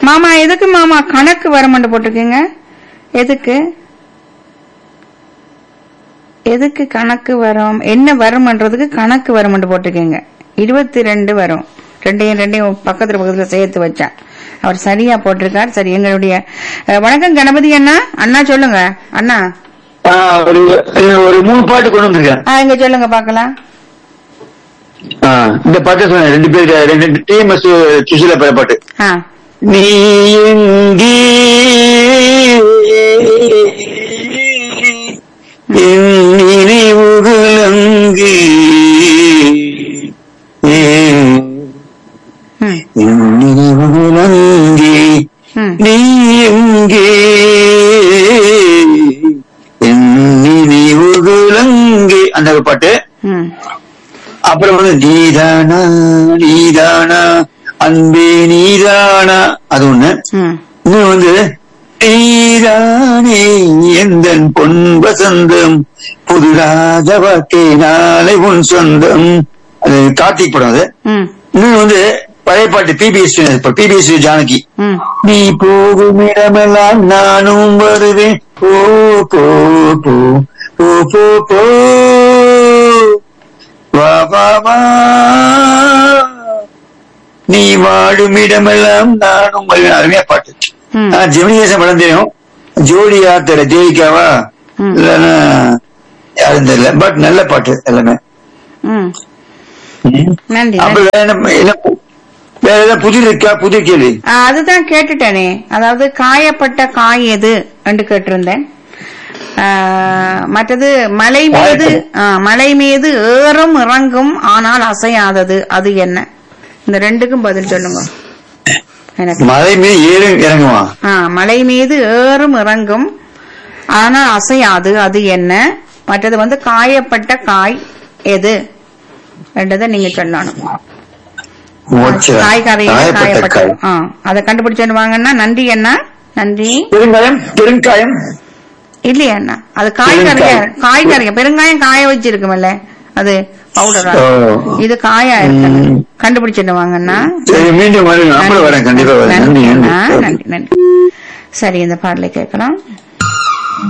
மாமா எதுக்கு மாமா கணக்கு வரமாட்டு போட்டிருக்கீங்க எதுக்கு எதுக்கு கணக்கு வரும் என்ன வரும்ன்றதுக்கு கணக்கு வரும்னு போட்டிருக்கீங்க இருபத்தி ரெண்டு வரும் ரெண்டையும் ரெண்டையும் பக்கத்துல பக்கத்துல சேர்த்து வச்சேன் அவர் சரியா போட்டிருக்கார் சரி எங்களுடைய அஹ், வணக்கம் கணபதி அண்ணா அண்ணா சொல்லுங்க அண்ணா ஆ, ஒரு ஒரு மூணு பாட்டு கொண்டு வந்திருக்கேன் ஆ இங்க சொல்லுங்க பாக்கலாம் ஆ, இந்த பாட்டு சொன்னேன் ரெண்டு பேருக்கு ரெண்டு டிஎம்எஸ் சுசிலா பேர பாட்டு ஆ நீ எங்கே என் நினைவுகள் அங்கே ம் என் நினைவுகள் அங்கே ம் நீ எங்கே என் நினைவுகள் அங்கே அந்த ஒரு பாட்டு ம் அப்புறம் வந்து நீதானா நீதானா அன்பே நீதானா அது ஒண்ணு ம் இன்னும் வந்து நீதானே எந்த பொன் வசந்தம் புது ராஜவாக்கே நாளை உன் சொந்தம் அது கார்த்திக் படம் அது ம் இன்னும் வந்து பழைய பாட்டு பிபிஎஸ் பிபிஎஸ் ஜானகி ம் நீ போகும் இடமெல்லாம் நானும் வருவேன் போ போ போ போ போ போ வா வா வா நீ வாழும் இடமெல்லாம் நானும் வருவேன் அருமையா பாட்டு ம். ஆ, ஜெமினிகேசன் படம் தெரியும் ஜோடியா தெரியல தேவிக்காவா ம். இல்லைன்னா யாரும் தெரியல பட் நல்ல பாட்டு எல்லாமே ம் நன்றி அப்ப நன்றி வேற என்ன என்ன பு- வேற ஏதாவது புதிர் இருக்கா புதிர் கேள்வி ஆ, அதுதான் கேட்டுட்டேனே அதாவது காயப்பட்ட காய் எது என்று கேட்டிருந்தேன் ஆ, மற்றது மலை மீது ஆ, மலை மீது ஏறும் இறங்கும் ஆனால் அசையாதது அது என்ன இந்த ரெண்டுக்கும் பதில் சொல்லுங்க எனக்கு மலை மீது ஏறு இறங்குமா ஆ, மலை மீது ஏறும் இறங்கும் ஆனால் அசையாது அது என்ன மற்றது வந்து காயப்பட்ட காய் எது ரெண்டதை நீங்க சொல்லணும் மோட்சம். காய்கறியில காயப்பட்ட காயப்பட்ட காய் ஆ, அதை கண்டுபிடிச்சு வாங்கன்னா நன்றி அண்ணா நன்றி பெருங்காயம் பெருங்காயம் இல்லையா அண்ணா அது காய்கறியா பெருங்காயம். காய்கறியா பெருங்காயம் காய வச்சிருக்குமல்ல அது பவுடரா ஓ. இது காயா இருக்கு ம். கண்டுபிடிச்சிட்டு வாங்கண்ணா சரி மீண்டும் வரேன் நம்மளும் வரேன் கண்டிப்பா வரேன் நன்றி நன்றி நன்றி அண்ணா நன்றி நன்றி சரி இந்த பாடலை கேட்கலாம்